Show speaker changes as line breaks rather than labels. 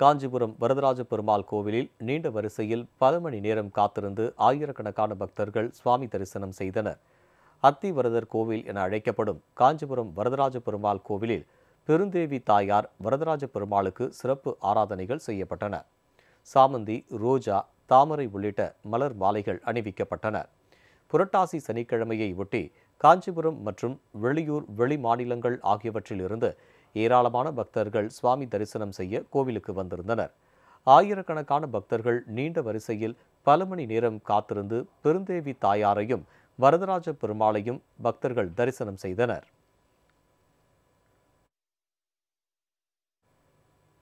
காஞ்சிபுரம் வரதராஜ பெருமாள் கோவிலில் நீண்ட வரிசையில் பல மணி நேரம் காத்திருந்து ஆயிரக்கணக்கான பக்தர்கள் சுவாமி தரிசனம் செய்தனர் அத்திவரதர் கோவில் என அழைக்கப்படும் காஞ்சிபுரம் வரதராஜ பெருமாள் கோவிலில் பெருந்தேவி தாயார் வரதராஜ பெருமாளுக்கு சிறப்பு ஆராதனைகள் செய்யப்பட்டன சாமந்தி ரோஜா தாமரை உள்ளிட்ட மலர் மாலைகள் அணிவிக்கப்பட்டன புரட்டாசி சனிக்கிழமையை ஒட்டி காஞ்சிபுரம் மற்றும் வெளியூர் வெளி மாநிலங்கள் ஆகியவற்றிலிருந்து ஏராளமான பக்தர்கள் சுவாமி தரிசனம் செய்ய கோவிலுக்கு வந்திருந்தனர் ஆயிரக்கணக்கான பக்தர்கள் நீண்ட வரிசையில் பல மணி நேரம் காத்திருந்து பெருந்தேவி தாயாரையும் வரதராஜ பெருமாளையும் பக்தர்கள் தரிசனம் செய்தனர்